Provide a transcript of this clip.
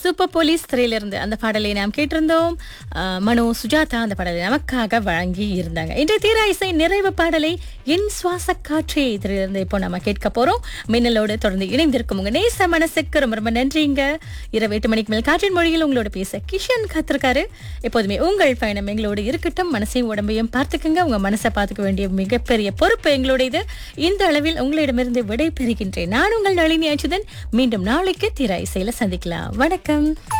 super police திரையிலிருந்து அந்த பாடலை நாம் கேட்டிருந்தோம் அஹ், மனோ சுஜாதா அந்த பாடலை நமக்காக வழங்கி இருந்தாங்க இன்றைய தீரா இசை நிறைவு பாடலை என் சுவாச காற்றே திரையிலிருந்து இப்போ நம்ம கேட்க போறோம் மின்னலோடு தொடர்ந்து இணைந்திருக்கும் உங்க நேச மனசுக்கு ரொம்ப ரொம்ப நன்றிங்க இரவு எட்டு மணிக்கு மேல் காற்றின் மொழியில் உங்களோட பேச கிஷன் காத்திருக்காரு எப்போதுமே உங்கள் பயணம் எங்களோடு இருக்கட்டும் மனசையும் உடம்பையும் பார்த்துக்குங்க உங்க மனசை பார்த்துக்க வேண்டிய மிகப்பெரிய பொறுப்பு எங்களுடையது இந்த அளவில் உங்களிடமிருந்து விடை பெறுகின்றேன் நான் உங்கள் நளினி அச்சுதன் மீண்டும் நாளைக்கு திரா இசையில சந்திக்கலாம் வணக்கம்